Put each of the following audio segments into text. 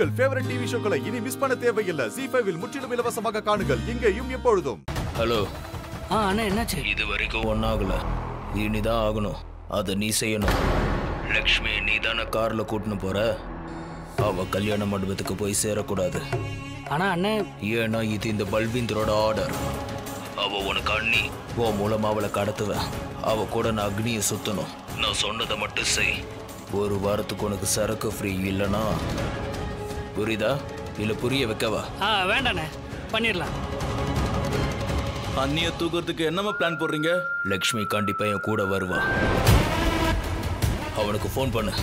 உங்கள் favourite TV ஷோக்களை இனி miss பண்ண தேவையில்லை ஜி ஃபைவில் முற்றிலும் இலவசமாக காணுங்கள் இங்கேயும் எப்பொழுதும் ஹலோ ஆ அண்ணா என்னாச்சு இது வரைக்கும் ஒன்னாகல இனிதான் ஆகணும் அதை நீ செய்யணும் லக்ஷ்மி நீ தானே கார்ல கூட்டின்னு போற அவ கல்யாண மண்டபத்துக்கு போய் சேரக்கூடாது ஆனா அண்ணே ஏன்னா இது இந்த பல்வீந்தரோட ஆர்டர் அவ உனக்கு அண்ணி உன் மூலமா அவளை கடத்துவேன் அவ கூட நான் அக்னியை சுத்தணும் நான் சொன்னதை மட்டும் செய் ஒரு வாரத்துக்கு உனக்கு சரக்கு ஃப்ரீ இல்லனா புரியுதா இல்ல புரிய வைக்கவா ஆ வேண்டாண்ணே பண்ணிடலாம் அண்ணிய தூக்குறதுக்கு என்னமா பிளான் போடுறீங்க லக்ஷ்மி கண்டிப்பா என் கூட வருவா அவனுக்கு ஃபோன் பண்ணு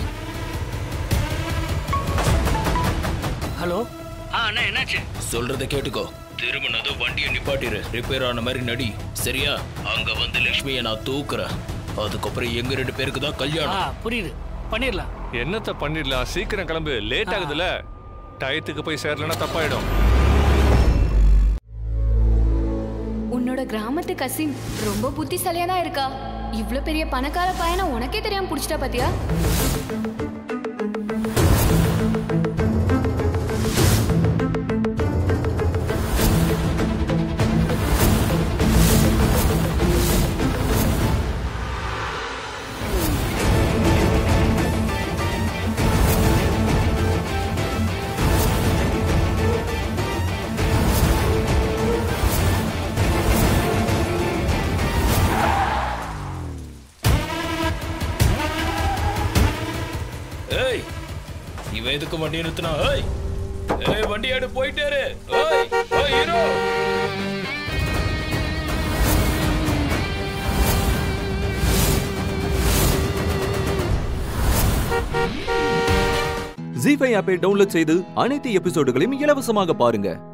ஹலோ ஆ அண்ணா என்னாச்சு சொல்றத கேட்டுக்கோ திரும்பினதும் வண்டியை நிப்பாட்டிரு ரிப்பேர் ஆன மாதிரி நடி சரியா அங்க வந்து லக்ஷ்மியை நான் தூக்குறேன் அதுக்கப்புறம் எங்க ரெண்டு பேருக்கு தான் ஆ கல்யாணம் புரியுது பண்ணிடலாம் என்னத்த பண்ணிடலாம் சீக்கிரம் கிளம்பு லேட் ஆகுதுல டயத்துக்கு போய் சேரலன்னா தப்பாயிடும் உன்னோட கிராமத்து கசின் ரொம்ப புத்திசாலியா தான் இருக்கா இவ்ளோ பெரிய பணக்கார பையனை உனக்கே தெரியாம புடிச்சிட்டா பாத்தியா ஏய் இவன் எதுக்கு வண்டி நிறுத்தினா ஏய் ஏய் வண்டி எடு போயிட்டே இரு ஏய் ஏய் ஹீரோ ஜி ஃபைவ் ஆப்பை டவுன்லோட் செய்து அனைத்து எபிசோடுகளையும் இலவசமாக பாருங்க